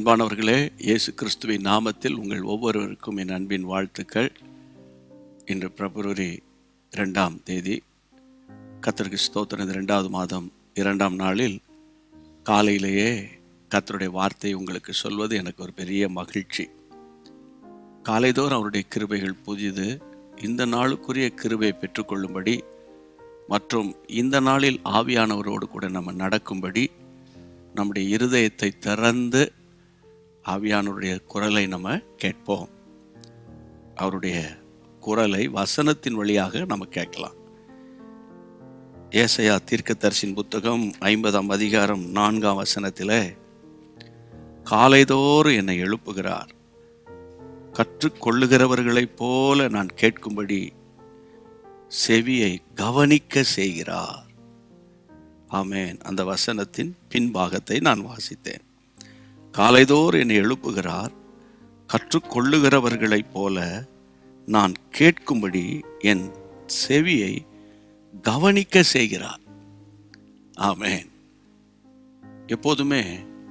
அன்பானவர்களே இயேசு கிறிஸ்துவின் நாமத்தில் உங்கள் ஒவ்வொருவருக்கும் என் அன்பின் வாழ்த்துக்கள் இன்று பிப்ரவரி இரண்டாம் தேதி கத்தருக்கு ஸ்தோத்திரம் இந்த இரண்டாவது மாதம் இரண்டாம் நாளில் காலையிலேயே கத்தருடைய வார்த்தை உங்களுக்கு சொல்வது எனக்கு ஒரு பெரிய மகிழ்ச்சி காலைதோறும் அவருடைய கிருபைகள் புதிது இந்த நாளுக்குரிய கிருபை பெற்றுக்கொள்ளும்படி மற்றும் இந்த நாளில் ஆவியானவரோடு கூட நம்ம நடக்கும்படி நம்முடைய இருதயத்தை திறந்து ஆவியானவருடைய குரலை நம்ம கேட்போம் அவருடைய குரலை வசனத்தின் வழியாக நம்ம கேட்கலாம் ஏசையா தீர்க்கதரிசின் புத்தகம் ஐம்பதாம் அதிகாரம் நான்காம் வசனத்தில் காலைதோறும் என்னை எழுப்புகிறார் கற்றுக்கொள்ளுகிறவர்களைப் போல நான் கேட்கும்படி செவியை கவனிக்க செய்கிறார் ஆமேன் அந்த வசனத்தின் பின்பாகத்தை நான் வாசித்தேன் காலைதோறும் என்னை எழுப்புகிறார் கற்றுக்கொள்ளுகிறவர்களைப் போல நான் கேட்கும்படி என் செவியை கவனிக்க செய்கிறார் ஆமேன் எப்போதுமே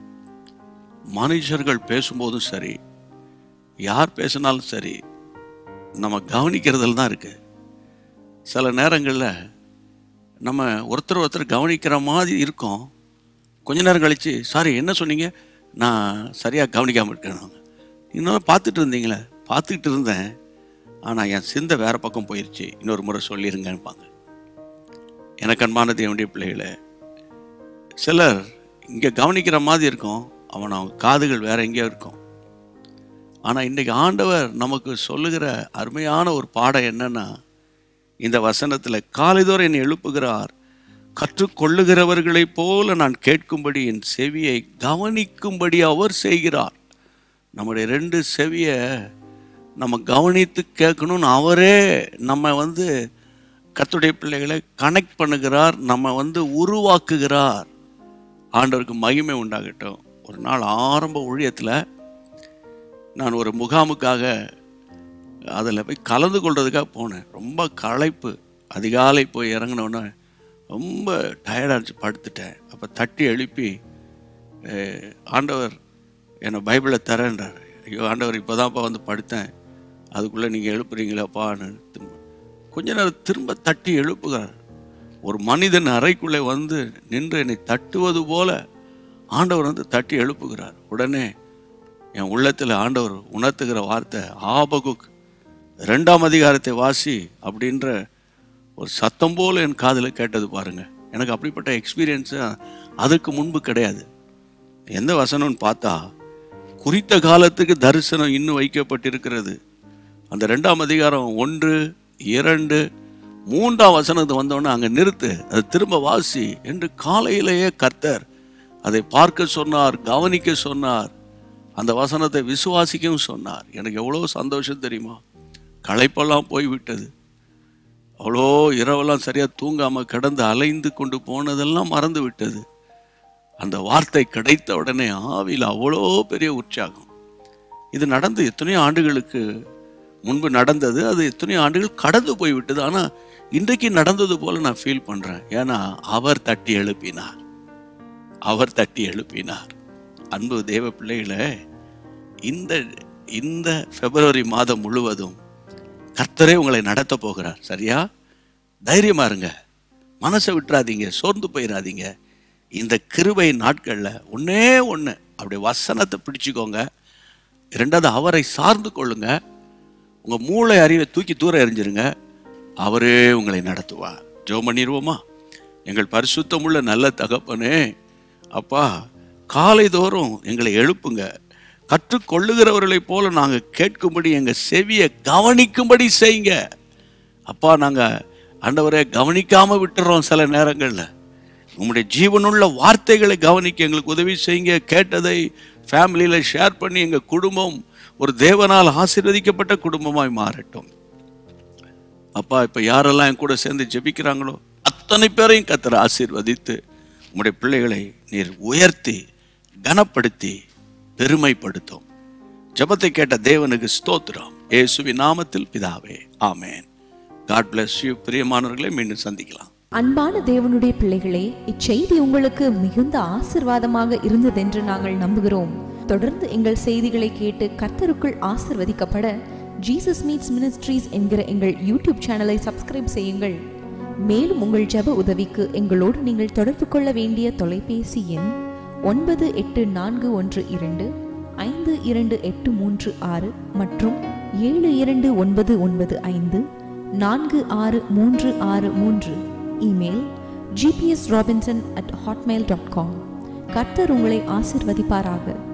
மனுஷர்கள் பேசும்போதும் சரி யார் பேசினாலும் சரி நம்ம கவனிக்கிறதுல தான் இருக்கு சில நேரங்களில் நம்ம ஒருத்தர் ஒருத்தர் கவனிக்கிற மாதிரி இருக்கும் கொஞ்ச நேரம் கழித்து சாரி என்ன சொன்னீங்க நான் சரியாக கவனிக்காமல் இருக்கேன் இன்னும் பார்த்துட்டு இருந்தீங்களே பார்த்துக்கிட்டு இருந்தேன் ஆனால் என் சிந்தை வேறு பக்கம் போயிடுச்சு இன்னொரு முறை சொல்லிருங்கன்பாங்க எனக்கு அன்பான தேவனுடைய பிள்ளைகளை சிலர் இங்கே கவனிக்கிற மாதிரி இருக்கும் அவன் அவங்க காதுகள் வேற எங்கேயோ இருக்கும் ஆனால் இன்றைக்கி ஆண்டவர் நமக்கு சொல்லுகிற அருமையான ஒரு பாடம் என்னன்னா இந்த வசனத்தில் காலைதோறும் என்னை எழுப்புகிறார் கற்றுக்கொள்ளுகிறவர்களைப் போல நான் கேட்கும்படி என் செவியை கவனிக்கும்படி அவர் செய்கிறார் நம்முடைய ரெண்டு செவியை நம்ம கவனித்து கேட்கணும்னு அவரே நம்ம வந்து கத்துடைய பிள்ளைகளை கனெக்ட் பண்ணுகிறார் நம்ம வந்து உருவாக்குகிறார் ஆண்டவருக்கு மகிமை உண்டாகட்டும் ஒரு நாள் ஆரம்ப ஊழியத்தில் நான் ஒரு முகாமுக்காக அதில் போய் கலந்து கொள்றதுக்காக போனேன் ரொம்ப களைப்பு அதிகாலை போய் இறங்கினோன்னே ரொம்ப டயர்டாக படுத்துட்டேன் அப்போ தட்டி எழுப்பி "அஹ், ஆண்டவர் என்னை பைபிளை தரேன்றார் ஐயோ ஆண்டவர் இப்போ தான்ப்பா வந்து படுத்தேன் அதுக்குள்ளே நீங்கள் எழுப்புறீங்களாப்பான்னு திரும்ப கொஞ்ச நேரம் திரும்ப தட்டி எழுப்புகிறார் ஒரு மனிதன் அறைக்குள்ளே வந்து நின்று என்னை தட்டுவது போல ஆண்டவர் வந்து தட்டி எழுப்புகிறார் உடனே என் உள்ளத்தில் ஆண்டவர் உணர்த்துகிற வார்த்தை ஆபகுக் ரெண்டாம் அதிகாரத்தை வாசி அப்படின்ற ஒரு சத்தம் போல என் காதில் கேட்டது பாருங்க எனக்கு அப்படிப்பட்ட எக்ஸ்பீரியன்ஸு அதுக்கு முன்பு கிடையாது எந்த வசனம்னு பார்த்தா குறித்த காலத்துக்கு தரிசனம் இன்னும் வைக்கப்பட்டிருக்கிறது அந்த ரெண்டாம் அதிகாரம் ஒன்று இரண்டு மூன்றாம் வசனத்தை வந்தோடனே அங்கே நிறுத்து அதை திரும்ப வாசி என்று காலையிலேயே கர்த்தர் அதை பார்க்க சொன்னார் கவனிக்க சொன்னார் அந்த வசனத்தை விசுவாசிக்கவும் சொன்னார் எனக்கு எவ்வளோ சந்தோஷம் தெரியுமா களைப்பெல்லாம் போய்விட்டது அவ்வளோ இரவெல்லாம் சரியாக தூங்காமல் கிடந்து அலைந்து கொண்டு போனதெல்லாம் மறந்து விட்டது அந்த வார்த்தை கிடைத்த உடனே ஆவியில் அவ்வளோ பெரிய உற்சாகம் இது நடந்து எத்தனையோ ஆண்டுகளுக்கு முன்பு நடந்தது அது எத்தனையோ ஆண்டுகள் கடந்து போய்விட்டது ஆனால் இன்றைக்கு நடந்தது போல நான் ஃபீல் பண்ணுறேன் ஏன்னா அவர் தட்டி எழுப்பினார் அவர் தட்டி எழுப்பினார் அன்பு தேவ பிள்ளைகளே இந்த இந்த பிப்ரவரி மாதம் முழுவதும் கர்த்தரே உங்களை நடத்த போகிறார் சரியா தைரியமா இருங்க மனசை விட்டுறாதீங்க சோர்ந்து போயிடாதீங்க இந்த கிருபை நாட்களில் ஒண்ணே ஒன்று அப்படி வசனத்தை பிடிச்சுக்கோங்க இரண்டாவது அவரை சார்ந்து கொள்ளுங்க உங்க மூளை அறிவை தூக்கி தூர எறிஞ்சிருங்க அவரே உங்களை நடத்துவார் ஜெபம் பண்ணிடுவோமா எங்கள் பரிசுத்தமுள்ள நல்ல தகப்பனே அப்பா காலைதோறும் எங்களை எழுப்புங்க கற்றுக்கொள்ளுகிறவர்களைப் போல நாங்கள் கேட்கும்படி எங்கள் செவியை கவனிக்கும்படி செய்யுங்க அப்பா நாங்கள் ஆண்டவரே கவனிக்காம விட்டுறோம் சில நேரங்களில் உங்களுடைய ஜீவனுள்ள வார்த்தைகளை கவனிக்க எங்களுக்கு உதவி செய்யுங்க கேட்டதை ஃபேமிலியில் ஷேர் பண்ணி எங்கள் குடும்பம் ஒரு தேவனால் ஆசீர்வதிக்கப்பட்ட குடும்பமாய் மாறட்டும் அப்பா இப்போ யாரெல்லாம் என் கூட சேர்ந்து ஜெபிக்கிறாங்களோ அத்தனை பேரையும் கத்தர் ஆசீர்வதித்து உங்களுடைய பிள்ளைகளை நீர் உயர்த்தி கனப்படுத்தி பெருமைப்படுத்தும் ஜெபத்தை கேட்ட தேவனுக்கு ஸ்தோத்திரம் இயேசுவின் நாமத்தில் பிதாவே ஆமென் காட் bless யூ பிரியமானவர்களை மீண்டும் சந்திக்கலாம் அன்பான தேவனுடைய பிள்ளைகளே இச்செய்தி உங்களுக்கு மிகுந்த ஆசிர்வாதமாக இருந்ததென்று நாங்கள் நம்புகிறோம் தொடர்ந்து எங்கள் செய்திகளை கேட்டு கர்த்தருக்குள் ஆசிர்வதிக்கப்பட ஜீசஸ் மீட்ஸ் மினிஸ்ட்ரீஸ் என்கிற எங்கள் யூடியூப் சேனலை சப்ஸ்கிரைப் செய்யுங்கள் மேலும் உங்கள் ஜெப உதவிக்கு எங்களோடு நீங்கள் தொடர்பு கொள்ள வேண்டிய தொலைபேசி எண் ஒன்பது எட்டு நான்கு ஒன்று இரண்டு ஐந்து இரண்டு எட்டு மூன்று ஆறு மற்றும் ஏழு இரண்டு ஒன்பது ஒன்பது ஐந்து நான்கு ஆறு மூன்று ஆறு மூன்று email GPS Robinson at Hotmail dot com கர்த்தர் உங்களை ஆசிர்வதிப்பாராக